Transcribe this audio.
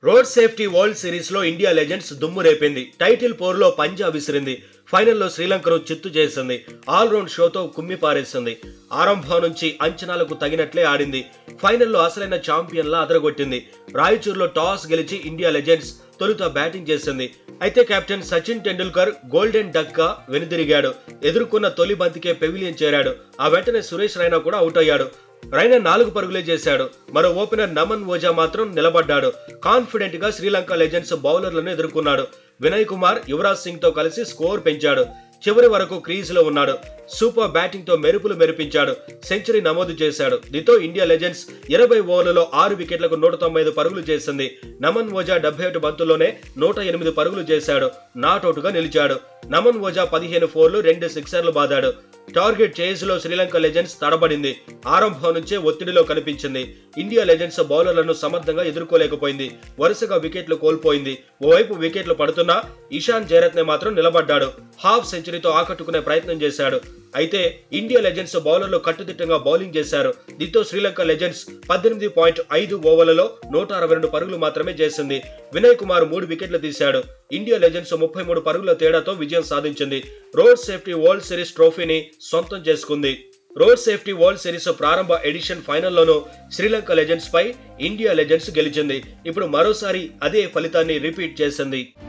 road safety world series లో India legends దుమ్ము రేపింది టైటిల్ పోరులో పంజా విసిరింది ఫైనల్లో శ్రీలంకను చిత్తు చేసింది ఆల్రౌండ్ షోతో కుమ్మి పారేసింది ఆరంభం నుంచి అంచనాలకు తగినట్లే ఆడింది ఫైనల్లో అసలైన ఛాంపియన్లా అదరగొట్టింది రాయచూరులో టాస్ గెలిచి ఇండియా లెజెండ్స్ తొలుత బ్యాటింగ్ చేసింది అయితే captain Sachin Tendulkar golden duck వెనుదిరిగాడు ఎదుర్కొన్న తొలి బంతికే పెవిలియన్ చేరాడు ఆ వెంటనే సురేష్ రైనా కూడా అవుట్ అయ్యాడు రైనా నాలుగు పరుగులే చేశాడు మరో ఓపెనర్ నమన్ ఓజా మాత్రం నిలబడ్డాడు కాన్ఫిడెంట్ గా శ్రీలంక లెజెండ్స్ బౌలర్లను ఎదుర్కొన్నాడు వినయ్ కుమార్ యువరాజ్ సింగ్ తో కలిసి స్కోర్ పెంచాడు చివరి వరకు క్రీజ్ లో ఉన్నాడు సూపర్ బ్యాటింగ్ తో మెరుపులు మెరిపించాడు సెంచరీ నమోదు చేశాడు దీంతో ఇండియా లెజెండ్స్ ఇరవై ఓవర్లలో ఆరు వికెట్లకు నూట తొంభై ఐదు పరుగులు చేసింది నమన్ ఓజా డెబ్బై ఒకటి బంతుల్లోనే నూట ఎనిమిది పరుగులు చేశాడు నాట్అవుట్ గా నిలిచాడు నమన్ ఓజా పదిహేను ఫోర్లు రెండు సిక్సర్లు బాదాడు టార్గెట్ చేజ్ లో శ్రీలంక లెజెండ్స్ తడబడింది ఆరంభం నుంచే ఒత్తిడిలో కనిపించింది ఇండియా లెజెండ్స్ బౌలర్లను సమర్థంగా ఎదుర్కోలేకపోయింది వరుసగా వికెట్లు కోల్పోయింది ఓవైపు వికెట్లు పడుతున్నా ఇషాన్ జయరత్నే మాత్రం నిలబడ్డాడు హాఫ్ సెంచరీతో ఆకట్టుకునే ప్రయత్నం చేశాడు అయితే ఇండియా లెజెండ్స్ బౌలర్లు కట్టుదిట్టంగా బౌలింగ్ చేశారు దీంతో శ్రీలంక లెజెండ్స్ పద్దెనిమిది పాయింట్ ఐదు ఓవర్లలో నూట అరవై రెండు పరుగులు మాత్రమే చేసింది వినయ్ కుమార్ మూడు వికెట్లు తీశాడు ఇండియా లెజెండ్స్ ముప్పై మూడు పరుగుల తేడాతో విజయం సాధించింది రోడ్ సేఫ్టీ వరల్డ్ సిరీస్ ట్రోఫీని సొంతం చేసుకుంది రోడ్ సేఫ్టీ వరల్డ్ సిరీస్ ప్రారంభ ఎడిషన్ ఫైనల్లోనూ శ్రీలంక లెజెండ్స్ పై ఇండియా లెజెండ్స్ గెలిచింది ఇప్పుడు మరోసారి అదే ఫలితాన్ని రిపీట్ చేసింది